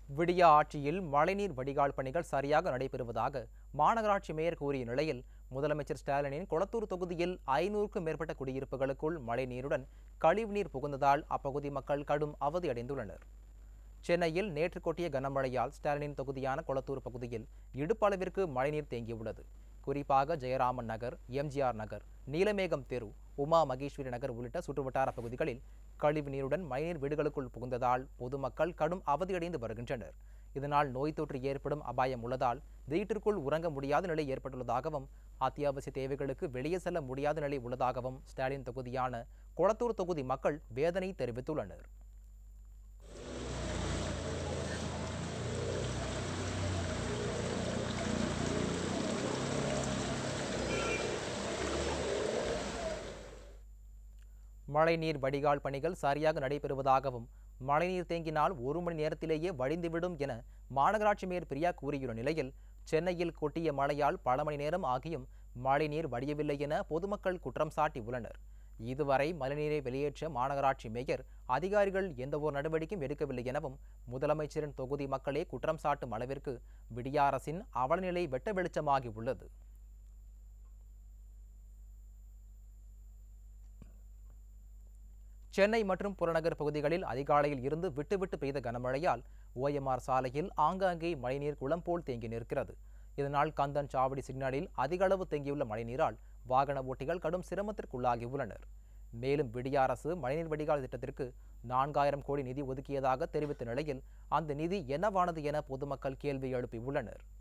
விடியா ஆட்சியில் மழைநீர் வடிகால் பணிகள் சரியாக நடைபெறுவதாக மாநகராட்சி மேயர் கூறிய நிலையில் முதலமைச்சர் ஸ்டாலினின் கொளத்தூர் தொகுதியில் ஐநூறுக்கும் மேற்பட்ட குடியிருப்புகளுக்குள் மழைநீருடன் கழிவுநீர் புகுந்ததால் அப்பகுதி மக்கள் கடும் அவதியடைந்துள்ளனர் சென்னையில் நேற்று கொட்டிய கனமழையால் ஸ்டாலினின் தொகுதியான கொளத்தூர் பகுதியில் இடுப்பளவிற்கு மழைநீர் தேங்கியுள்ளது குறிப்பாக ஜெயராமன் நகர் எம்ஜிஆர் நகர் நீலமேகம் தெரு உமா மகேஸ்வரி நகர் உள்ளிட்ட சுற்றுவட்டார பகுதிகளில் கழிவு நீருடன் மழைநீர் வீடுகளுக்குள் புகுந்ததால் பொதுமக்கள் கடும் அவதியடைந்து வருகின்றனர் இதனால் நோய் தொற்று ஏற்படும் அபாயம் உள்ளதால் வீட்டிற்குள் உறங்க முடியாத நிலை ஏற்பட்டுள்ளதாகவும் அத்தியாவசிய தேவைகளுக்கு வெளியே செல்ல முடியாத நிலை உள்ளதாகவும் ஸ்டாலின் தொகுதியான கொளத்தூர் தொகுதி மக்கள் வேதனை தெரிவித்துள்ளனர் மழைநீர் வடிகால் பணிகள் சரியாக நடைபெறுவதாகவும் மழைநீர் தேங்கினால் ஒரு மணி நேரத்திலேயே வழிந்துவிடும் என மாநகராட்சி மேயர் பிரியா கூறியுள்ள நிலையில் சென்னையில் கொட்டிய மழையால் பல மணி நேரம் ஆகியும் மழைநீர் வடியவில்லை என பொதுமக்கள் குற்றம் சாட்டி உள்ளனர் இதுவரை மழைநீரை வெளியேற்ற மாநகராட்சி மேயர் அதிகாரிகள் எந்தவொரு நடவடிக்கையும் எடுக்கவில்லை எனவும் முதலமைச்சரின் தொகுதி மக்களே குற்றம் சாட்டும் அளவிற்கு விடிய அரசின் அவலநிலை வெட்ட வெளிச்சமாகி உள்ளது சென்னை மற்றும் புறநகர் பகுதிகளில் அதிகாலையில் இருந்து விட்டுவிட்டு பெய்த கனமழையால் ஓஎம்ஆர் சாலையில் ஆங்காங்கே மழைநீர் குளம் போல் தேங்கி நிற்கிறது இதனால் கந்தன் சாவடி சிக்னலில் அதிக அளவு தேங்கியுள்ள மழைநீரால் வாகன ஓட்டிகள் கடும் சிரமத்திற்குள்ளாகி உள்ளனர் மேலும் விடிய அரசு மழைநீர் வடிகால் திட்டத்திற்கு நான்காயிரம் கோடி நிதி ஒதுக்கியதாக தெரிவித்த நிலையில் அந்த நிதி என்னவானது என பொதுமக்கள் கேள்வி எழுப்பியுள்ளனர்